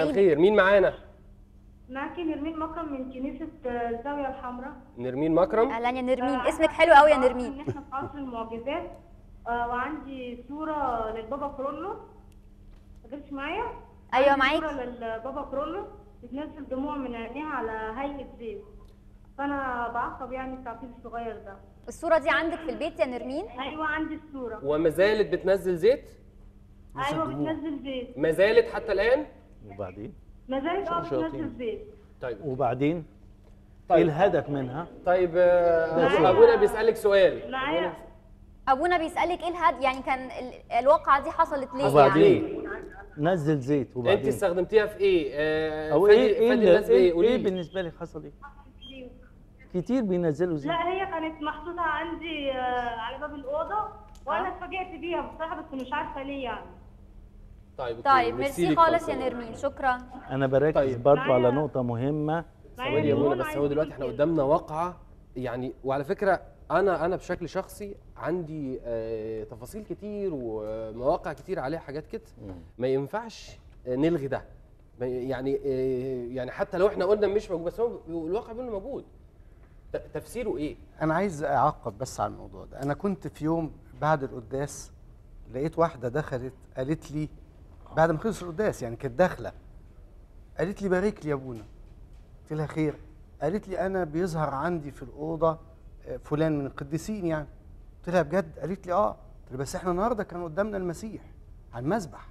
الخير مين معانا معاكي نرمين مكرم من كنيسة آه، الزاوية الحمراء نرمين مكرم اهلا يا نرمين آه، اسمك أنا حلو قوي يا عارفة نرمين ان احنا في عصر المعجزات آه، وعندي صورة للبابا كرولو ما جبتش معايا؟ أيوة عندي معاكي. صورة للبابا كرولو بتنزل دموع من عينيها على هيئة زيت فأنا بعقب يعني التعقيد الصغير ده الصوره دي عندك في البيت يا نرمين أيوة عندي الصورة وما زالت بتنزل زيت أيوة بتنزل زيت ما زالت حتى الان وبعدين ما زالت اه شياطين. بتنزل زيت طيب وبعدين ايه طيب الهدف منها طيب آه، معايا. ابونا بيسالك سؤال معايا ابونا بيسالك ايه الهد يعني كان ال- الواقعه دي حصلت ليه يعني وبعدين نزل زيت انت وبعدين استخدمتيه في ايه آه، او فادي- ايه ايه فادي اللي- الناس بايه ايه, قولي إيه لي. بالنسبه لك حصل ايه كتير بينزلوا زيت لا هي كانت محطوطة عندي آه، على باب الأوضة وأنا اتفاجئت بيها بصراحة بس مش عارفة ليه يعني طيب أوكي، طيب ميرسي ليك خالص يا خالص. نرمين شكرا انا بركز طيب. برضو على معايا- نقطه مهمه معايا ثواني يا ليمون منى بس عايزة هو دلوقتي احنا أقول قدامنا واقعه يعني وعلى فكره انا انا بشكل شخصي عندي آه، تفاصيل كتير ومواقع كتير عليها حاجات كده ما ينفعش آه، نلغي ده ما ي- يعني آه، يعني حتى لو احنا قلنا مش موجود بس هو الواقع بيقول إنه موجود ت- تفسيره ايه؟ انا عايز اعقب بس على الموضوع ده انا كنت في يوم بعد القداس لقيت واحده دخلت قالت لي بعد ما خلص القداس يعني كانت داخله قالت لي بارك لي يا ابونا قلت لها خير قالت لي انا بيظهر عندي في الاوضه آه، فلان من القديسين يعني قلت لها بجد قالت لي اه قلت لها بس احنا النهارده كان قدامنا المسيح على المذبح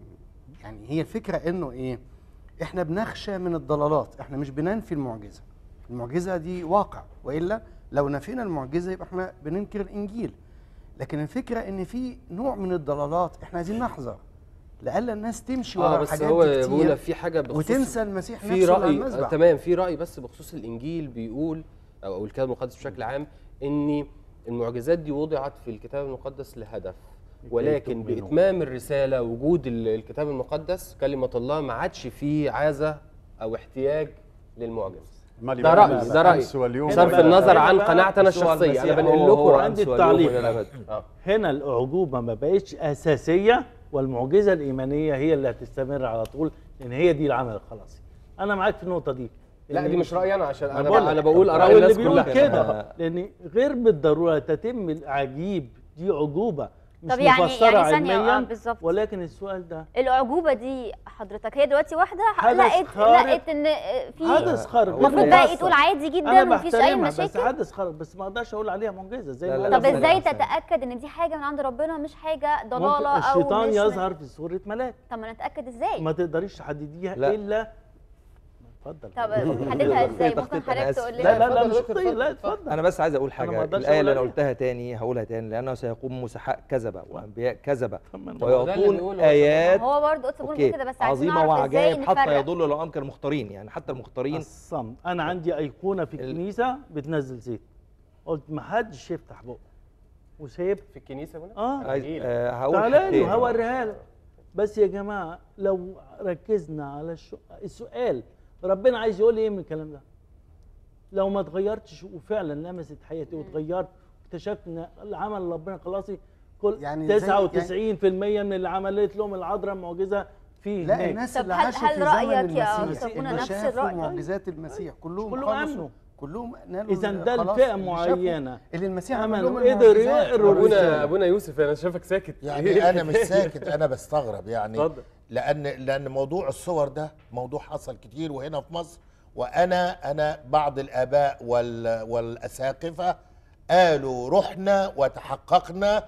يعني هي الفكره انه ايه احنا بنخشى من الضلالات احنا مش بننفي المعجزه المعجزه دي واقع والا لو نفينا المعجزه يبقى احنا بننكر الانجيل لكن الفكره ان في نوع من الضلالات احنا عايزين نحذر لألا الناس تمشي اه ورا بس الحاجات هو دي يا كتير منى في حاجه بخصوص وتنسى المسيح في نفسه على راي المذبح آه تمام في راي بس بخصوص الانجيل بيقول او أو الكتاب المقدس بشكل عام ان المعجزات دي وضعت في الكتاب المقدس لهدف ولكن تؤمنوا. باتمام الرساله وجود ال- الكتاب المقدس كلمه الله ما عادش فيه عازه او احتياج للمعجز أمال ده يبقى رايي أمس- ده رايي أمس واليوم صرف بقى- النظر هنا عن بقى قناعتي انا يسوع الشخصيه انا المسيح بنقل هو- لكم هو عن عندي سؤالهم التعليق. إلى الأبد. اه هنا الأعجوبة ما بقتش أساسية والمعجزة الإيمانية هي اللي هتستمر على طول لأن هي دي العمل الخلاصي أنا معاك في النطة دي لا دي مش رايي انا عشان أنا انا بقول بقول لك. انا بقول أو اراء اللي الناس بيقول كلها كده لأن غير بالضرورة تتم العجيب دي عجوبة مش طب يعني- مفسرة يعني ثانية، آه، علميا بالظبط. ولكن السؤال ده الأعجوبة دي حضرتك هي دلوقتي واحدة حدث لقيت خارق. لقيت إن في حدث خارق المفروض بقى تقول عادي جدا أنا ومفيش أي بحترمها بس مشاكل حدث خارق بس ما أقدرش أقول عليها معجزة زي لا، ما لا، قال طب لا، أبونا. ازاي لا. تتأكد إن دي حاجة من عند ربنا مش حاجة ممكن ضلالة أو الشيطان مش يظهر في صورة ملاك طب ما نتأكد ازاي؟ ما تقدريش تحدديها لا. الا اتفضل طب حددها ازاي؟ ممكن تخطيط، أنا حضرتك آسف. تقول لنا لا لا لا اتفضل مش يا دكتور، خطية لا اتفضل. اتفضل انا بس عايز اقول ما حاجه أقدرش الايه اللي انا أقول قلتها تاني هقولها تاني لانه سيقوم مسحاء كذبه وانبياء كذبه طب ما أنا- ده اللي ويعطون بيقوله ايات هو برضه قدس بولس بيقول اوكي كده بس عايزين عظيمه نعرف ازاي وعجائب حتى نفرق يضل لو انكر المختارين يعني حتى المختارين الصمت انا عندي ايقونه في ال- الكنيسه بتنزل زيت قلت ما حدش يفتح بقه وسيب في الكنيسه هنا اه عايز جميل. آه هقول تعالى لي حاجتين وهوريها لك بس يا جماعه لو ركزنا على الشو... السؤال ربنا عايز يقول لي ايه من الكلام ده لو ما اتغيرتش وفعلا لمست حياتي واتغيرت واكتشفت ان العمل ربنا خلاصي كل يعني يعني زي- 99% من اللي عملت لهم العذراء معجزه في لا هناك. الناس طب اللي هل- عاشوا هل في زمن رأيك يا المسيح أستاذ منى اللي نفس شافوا الرأي؟ معجزات المسيح كلهم كلهم خلصوا. آمنوا. كلهم نالوا اذا ده خلاص الفئه اللي شافوا- معينه اللي المسيح عمل آمنوا لهم قدر المعجزات. يقروا ابونا الرسالة. ابونا يوسف انا شايفك ساكت يعني انا مش ساكت انا بستغرب يعني اتفضل. لان لان موضوع الصور ده موضوع حصل كتير وهنا في مصر وانا انا بعض الاباء وال والاساقفه قالوا رحنا وتحققنا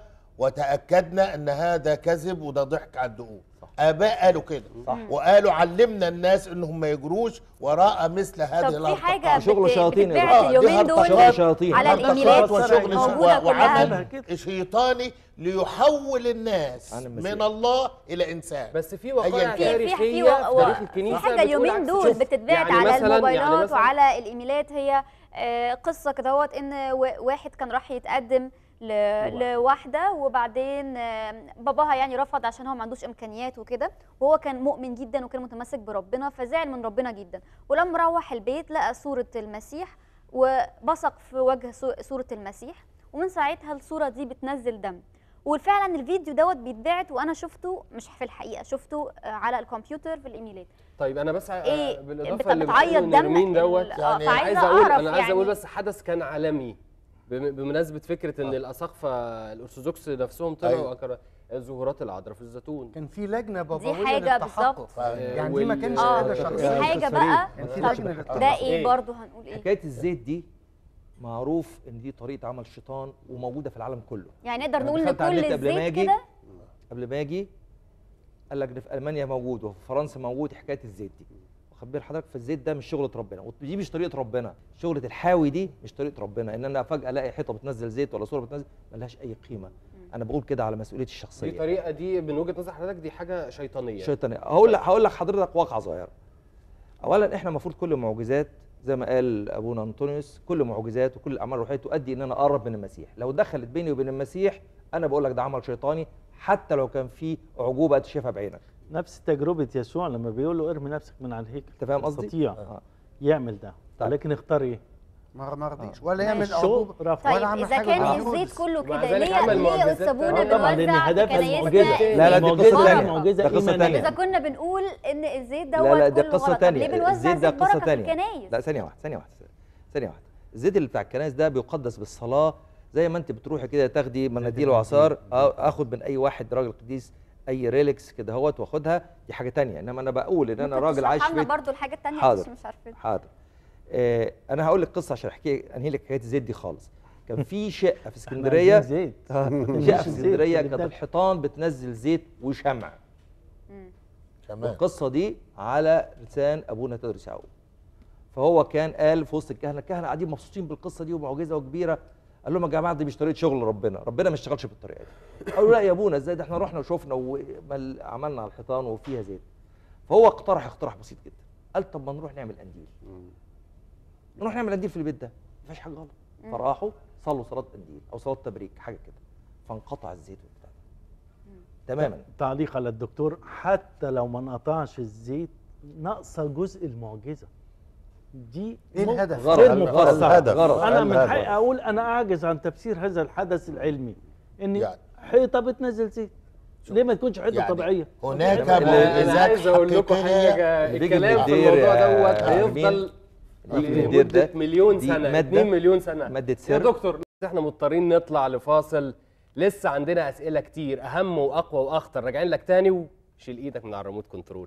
وتاكدنا ان هذا كذب وده ضحك على الدقوق اباء قالوا كده صح. وقالوا علمنا الناس انهم ما يجروش وراء مثل هذه طب في حاجة الارتقاء شغل بت- شياطين يا بتتباعت دكتور. آه، دي اليومين دول هرطقات. شغل شياطين. على هرطقات الايميلات وشغل موجودة و- كلها وعمل شيطاني ليحول الناس عن المسيح. من الله الى انسان بس في أيا وقائع كان. في في في تاريخيه و- في تاريخ في الكنيسه حاجه بتقول اليومين عكس- دول شوف، بتتباعت يعني على مثلاً- يعني الموبايلات مثلاً- وعلى الايميلات هي آه، قصه كدهوت ان و- واحد كان راح يتقدم ل- لواحده وبعدين آه، باباها يعني رفض عشان هو ما عندوش امكانيات وكده وهو كان مؤمن جدا وكان متمسك بربنا فزعل من ربنا جدا ولما روح البيت لقى صوره المسيح وبصق في وجه صو- صوره المسيح ومن ساعتها الصوره دي بتنزل دم وفعلا الفيديو دوت بيتبعت وانا شفته مش في الحقيقه شفته آه، على الكمبيوتر في الايميلات طيب انا بس إيه، آه، بت- بالاضافه اللي بتعيط بتقوله دم نرمين ال- دوت آه، يعني فعايزة عايز اقول أعرف انا عايز يعني- اقول بس حدث كان عالمي بم- بمناسبه فكره ان الاساقفه الارثوذكس نفسهم طلعوا أيوة. أكر- ظهورات العذراء في الزيتون كان في لجنه بابويه حاجة للتحقق بالظبط. يعني دي ما وال- كانش اه حاجه دي شخصيه حاجه بقى كان في طب لجنه للتحقق ده ايه إيه؟ برضه هنقول ايه حكايه الزيت دي معروف ان دي طريقه عمل الشيطان وموجوده في العالم كله يعني نقدر أنا نقول ان دخلت على كل النت قبل ما الزيت أجي. كده قبل ما اجي قال لك ده في المانيا موجود وفي فرنسا موجود حكايه الزيت دي واخد بال حضرتك فالزيت ده مش شغله ربنا ودي مش طريقه ربنا شغله الحاوي دي مش طريقه ربنا ان انا فجاه الاقي حيطه بتنزل زيت ولا صوره بتنزل ملهاش اي قيمه انا بقول كده على مسؤوليتي دي الشخصيه طريقه دي من وجهه نظر حضرتك دي حاجه شيطانيه شيطانيه هقول لك هقول لك حضرتك واقعه صغيره اولا احنا المفروض كل المعجزات زي ما قال ابونا انطونيوس كل معجزات وكل الاعمال الروحيه تؤدي ان انا اقرب من المسيح لو دخلت بيني وبين المسيح انا بقول لك ده عمل شيطاني حتى لو كان في عجوبه انت شايفها بعينك نفس تجربه يسوع لما بيقول له ارمي نفسك من على الهيكل انت فاهم قصدي يستطيع آه. يعمل ده طيب. ولكن اختار ايه؟ ما ما رضيش ولا يعمل الشغل عقوبه رفض طيب ولا عمل اذا حاجة كان بالعكس. الزيت كله ومع كده ذلك ليه عمل ليه معجزات الصابونه تانية. طبعا لان بنوزع في هدفها كنايسنا المعجزه لا، لا، دي المعجزة قصة دي تانية. معجزه ده قصة ايمانيه تانية. اذا كنا بنقول ان الزيت دوت لا لا دي كله قصه غلط طب تانية ليه بنوزع الزيت ده زيت قصه بركه في تانية الكنايس لا ثانيه واحده ثانيه واحده ثانيه واحده الزيت اللي بتاع الكنائس ده بيقدس بالصلاه زي ما انت بتروحي كده تاخدي مناديل وعصار آه، اخد من اي واحد راجل قديس اي ريلكس كده اهوت واخدها دي حاجه تانية انما انا بقول ان انا ممكن راجل عايش تشرح في لنا برضه الحاجه الثانيه حاضر. عشان مش عارفين حاضر آه انا هقول لك قصه عشان احكي انهي لك حكايه الزيت دي خالص كان في شقه في اسكندريه عايزين زيت آه، مش شقه في الزيت اسكندريه اللي كانت بدك. الحيطان بتنزل زيت وشمع تمام القصه دي على لسان ابونا تدرس يعقوب فهو كان قال في وسط الكهنه الكهنه قاعدين مبسوطين بالقصه دي ومعجزه وكبيره قال لهم يا جماعه دي مش طريقه شغل ربنا ربنا ما اشتغلش بالطريقه دي قالوا لا يا ابونا ازاي ده احنا رحنا وشفنا وعملنا على الحيطان وفيها زيت فهو اقترح اقتراح بسيط جدا قال طب ما نروح نعمل قنديل نروح نعمل قنديل في البيت ده ما فيهاش حاجه غلط فراحوا صلوا صلاه قنديل او صلاه تبريك حاجه كده فانقطع الزيت وبتاع تماما تعليق على الدكتور حتى لو ما انقطعش الزيت ناقصه جزء المعجزه دي ايه ممكن الهدف؟ غرض غير غرض مفسرة. الهدف. غرض انا من الهدف. حقي اقول انا اعجز عن تفسير هذا الحدث العلمي ان يعني. حيطه بتنزل زيت ليه ما تكونش حيطه يعني طبيعيه هناك اللي- انا معجزات عايز اقول لكم حقيقية حاجه اللي بيجي الكلام من في الدير الموضوع يا دوت عالمين، هيفضل اللي بيجي من الدير ده لمده مليون دي سنه مادة- 2 مليون سنه مادة يا سر. دكتور احنا مضطرين نطلع لفاصل لسه عندنا اسئله كتير اهم واقوى واخطر راجعين لك تاني وشيل ايدك من على الريموت كنترول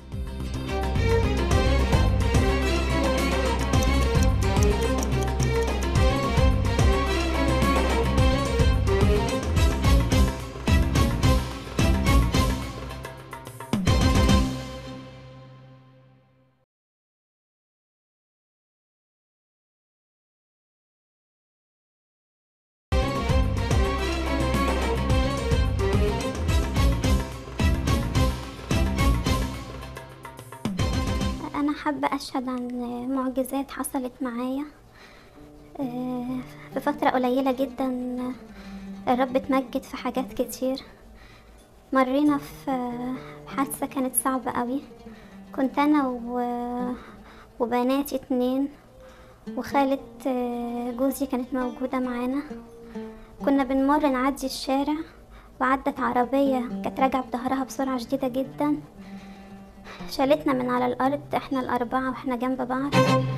أنا حابة أشهد عن معجزات حصلت معايا آه، في فترة قليلة جدا الرب اتمجد في حاجات كتير مرينا في حادثة كانت صعبة قوي كنت أنا و- وبناتي اتنين وخالة آه، جوزي كانت موجودة معانا كنا بنمر نعدي الشارع وعدت عربية كانت راجعة بظهرها بسرعة شديدة جدا شالتنا من على الأرض احنا الأربعة واحنا جنب بعض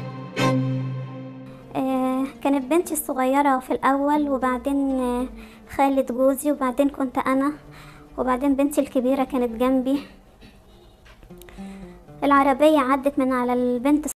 آه كانت بنتي الصغيرة في الأول وبعدين آه خالة جوزي وبعدين كنت أنا وبعدين بنتي الكبيرة كانت جنبي العربية عدت من على البنت